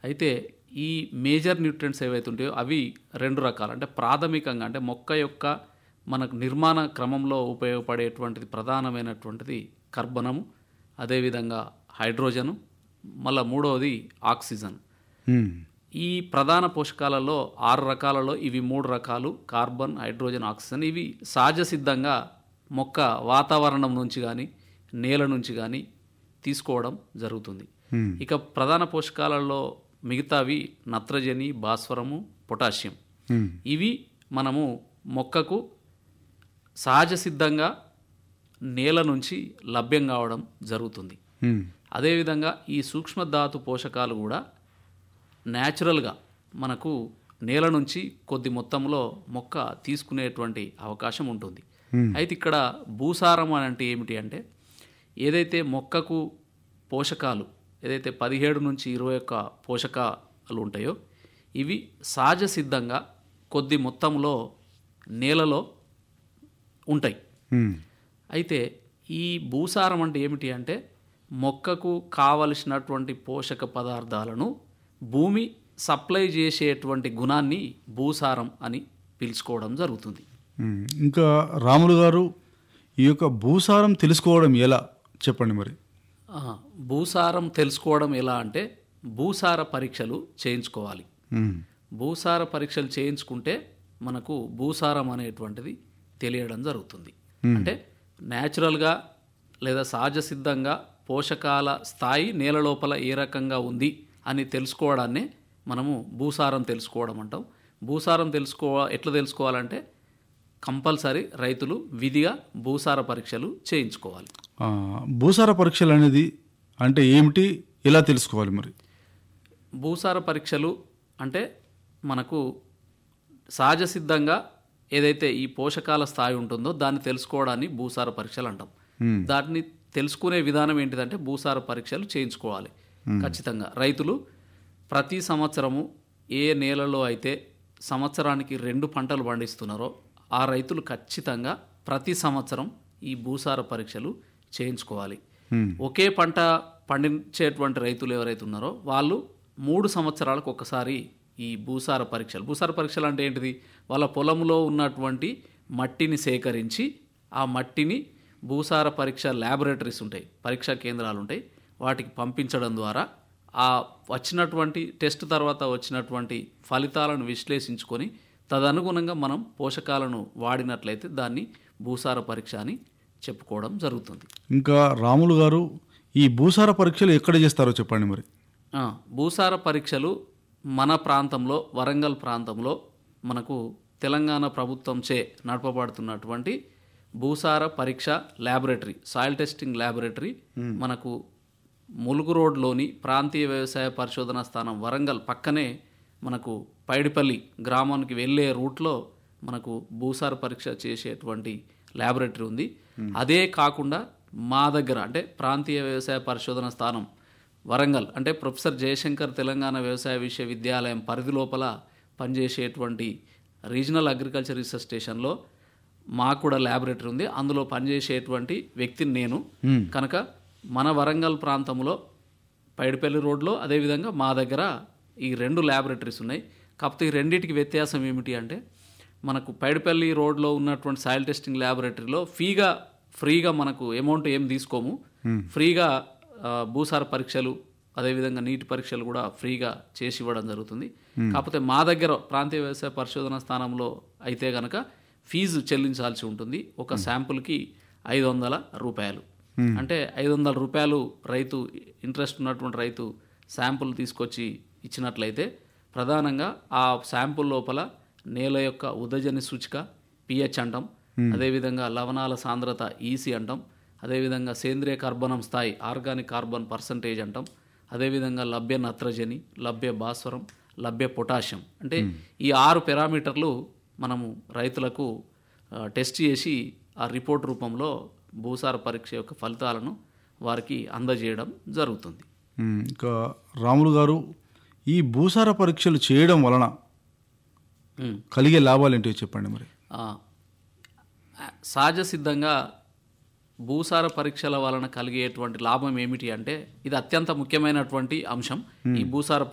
అయితే ఈ major nutrients ఏవైతే ఉంటాయో అవి రెండు రకాలు అంటే ప్రాథమికంగా అంటే మొక్క యొక్క మనకు నిర్మాణ క్రమంలో ఉపయోగపడేటువంటిది ప్రధానమైనటువంటిది కర్బనము అదేవిధంగా హైడ్రోజను మళ్ళీ మూడవది ఆక్సిజన్ ఉమ్, ఈ ప్రధాన పోషకాలలో ఆరు రకాలలో ఇవి మూడు రకాలు కార్బన్ హైడ్రోజన్ ఆక్సిజన్ ఇవి సహజ సిద్ధంగా మొక్క వాతావరణం నుంచి కానీ నేల నుంచి కానీ తీసుకోవడం జరుగుతుంది ఉమ్, ఇక ప్రధాన పోషకాలలో మిగతావి నత్రజని భాస్వరము పొటాషియం ఉమ్, ఇవి మనము మొక్కకు సహజ సిద్ధంగా నేల నుంచి లభ్యం కావడం జరుగుతుంది ఉమ్, అదేవిధంగా ఈ సూక్ష్మధాతు పోషకాలు కూడా న్యాచురల్గా మనకు నేల నుంచి కొద్ది మొత్తంలో మొక్క తీసుకునేటువంటి అవకాశం ఉంటుంది Hmm. అయితే ఇక్కడ భూసారం అని అంటే ఏమిటి అంటే ఏదైతే మొక్కకు పోషకాలు ఏదైతే పదిహేడు నుంచి ఇరవై ఒక్క పోషకాలు ఉంటాయో ఇవి సహజ సిద్ధంగా కొద్ది మొత్తంలో నేలలో ఉంటాయి ఉమ్, అయితే ఈ భూసారం అంటే ఏమిటి అంటే మొక్కకు కావలసినటువంటి పోషక పదార్థాలను భూమి సప్లై చేసేటువంటి గుణాన్ని భూసారం అని పిలుచుకోవడం జరుగుతుంది ఉమ్. ఇంకా రాములు గారు ఈ యొక్క భూసారం తెలుసుకోవడం ఎలా చెప్పండి మరి ఆ, భూసారం తెలుసుకోవడం ఎలా అంటే భూసార పరీక్షలు చేయించుకోవాలి ఉమ్, భూసార పరీక్షలు చేయించుకుంటే మనకు భూసారం అనేటువంటిది తెలియడం జరుగుతుంది అంటే న్యాచురల్గా లేదా సహజ సిద్ధంగా పోషకాల స్థాయి నేల లోపల ఏ రకంగా ఉంది అని తెలుసుకోవడాన్నే మనము భూసారం తెలుసుకోవడం అంటాం భూసారం తెలుసుకో ఎట్లా తెలుసుకోవాలంటే కంపల్సరీ రైతులు విధిగా భూసార పరీక్షలు చేయించుకోవాలి ఆ, భూసార పరీక్షలు అనేది అంటే ఏమిటి ఎలా తెలుసుకోవాలి మరి భూసార పరీక్షలు అంటే మనకు సహజ సిద్ధంగా ఏదైతే ఈ పోషకాల స్థాయి ఉంటుందో దాన్ని తెలుసుకోవడాన్ని భూసార పరీక్షలు అంటాం ఉమ్, దాన్ని తెలుసుకునే విధానం ఏంటిదంటే భూసార పరీక్షలు చేయించుకోవాలి ఖచ్చితంగా రైతులు ప్రతి సంవత్సరము ఏ నేలలో అయితే సంవత్సరానికి రెండు పంటలు పండిస్తున్నారో ఆ రైతులు ఖచ్చితంగా ప్రతి సంవత్సరం ఈ భూసార పరీక్షలు చేయించుకోవాలి ఉమ్, ఒకే పంట పండించేటువంటి రైతులు ఎవరైతే ఉన్నారో వాళ్ళు మూడు సంవత్సరాలకు ఒకసారి ఈ భూసార పరీక్షలు భూసార పరీక్షలు అంటే ఏంటిది వాళ్ళ పొలంలో ఉన్నటువంటి మట్టిని సేకరించి ఆ మట్టిని భూసార పరీక్ష ల్యాబొరేటరీస్ ఉంటాయి పరీక్షా కేంద్రాలు ఉంటాయి వాటికి పంపించడం ద్వారా ఆ వచ్చినటువంటి టెస్ట్ తర్వాత వచ్చినటువంటి ఫలితాలను విశ్లేషించుకొని తదనుగుణంగా మనం పోషకాలను వాడినట్లయితే దాన్ని భూసార పరీక్ష అని చెప్పుకోవడం జరుగుతుంది ఇంకా రాములు గారు ఈ భూసార పరీక్షలు ఎక్కడ చేస్తారో చెప్పండి మరి ఆ, భూసార పరీక్షలు మన ప్రాంతంలో వరంగల్ ప్రాంతంలో మనకు తెలంగాణ ప్రభుత్వంచే నడపబడుతున్నటువంటి భూసార పరీక్ష ల్యాబొరేటరీ సాయిల్ టెస్టింగ్ ల్యాబొరేటరీ మనకు ములుగు రోడ్లోని ప్రాంతీయ వ్యవసాయ పరిశోధన స్థానం వరంగల్ పక్కనే మనకు పైడిపల్లి గ్రామానికి వెళ్ళే రూట్లో మనకు భూసార పరీక్ష చేసేటువంటి ల్యాబొరేటరీ ఉంది అదే కాకుండా మా దగ్గర అంటే ప్రాంతీయ వ్యవసాయ పరిశోధన స్థానం వరంగల్ అంటే ప్రొఫెసర్ జయశంకర్ తెలంగాణ వ్యవసాయ విశ్వవిద్యాలయం పరిధి లోపల పనిచేసేటువంటి రీజనల్ అగ్రికల్చర్ రీసెర్చ్ స్టేషన్లో మాకు కూడా ల్యాబొరేటరీ ఉంది అందులో పనిచేసేటువంటి వ్యక్తిని నేను కనుక మన వరంగల్ ప్రాంతంలో పైడిపల్లి రోడ్లో అదేవిధంగా మా దగ్గర ఈ రెండు ల్యాబొరేటరీస్ ఉన్నాయి కాకపోతే ఈ రెండింటికి వ్యత్యాసం ఏమిటి అంటే మనకు పైడిపల్లి రోడ్లో ఉన్నటువంటి సాయిల్ టెస్టింగ్ ల్యాబొరేటరీలో ఫీగా ఫ్రీగా మనకు అమౌంట్ ఏం తీసుకోము ఫ్రీగా ఆ, భూసార పరీక్షలు అదేవిధంగా నీటి పరీక్షలు కూడా ఫ్రీగా చేసి ఇవ్వడం జరుగుతుంది కాకపోతే మా దగ్గర ప్రాంతీయ వ్యవసాయ పరిశోధన స్థానంలో అయితే గనక ఫీజు చెల్లించాల్సి ఉంటుంది ఒక శాంపుల్కి ఐదు వందల రూపాయలు అంటే ఐదు వందల రూపాయలు రైతు ఇంట్రెస్ట్ ఉన్నటువంటి రైతు శాంపుల్ తీసుకొచ్చి ఇచ్చినట్లయితే ప్రధానంగా ఆ శాంపుల్ లోపల నేల యొక్క ఉదజని సూచిక పిహెచ్ అంటాం అదేవిధంగా లవణాల సాంద్రత ఈసీ అంటాం అదేవిధంగా సేంద్రియ కార్బనం స్థాయి ఆర్గానిక్ కార్బన్ పర్సంటేజ్ అంటాం అదేవిధంగా లభ్య నత్రజని లభ్య భాస్వరం లభ్య పొటాషియం అంటే ఈ ఆరు పారామీటర్లు మనము రైతులకు ఆ, టెస్ట్ చేసి ఆ రిపోర్ట్ రూపంలో భూసార పరీక్ష యొక్క ఫలితాలను వారికి అందజేయడం జరుగుతుంది ఉమ్, ఇంకా రాములు గారు ఈ భూసార పరీక్షలు చేయడం వలన ఉమ్. కలిగే లాభాలు ఏంటో చెప్పండి మరి ఆ, సహజ సిద్ధంగా భూసార పరీక్షల వలన కలిగేటువంటి లాభం ఏమిటి అంటే ఇది అత్యంత ముఖ్యమైనటువంటి అంశం ఈ భూసార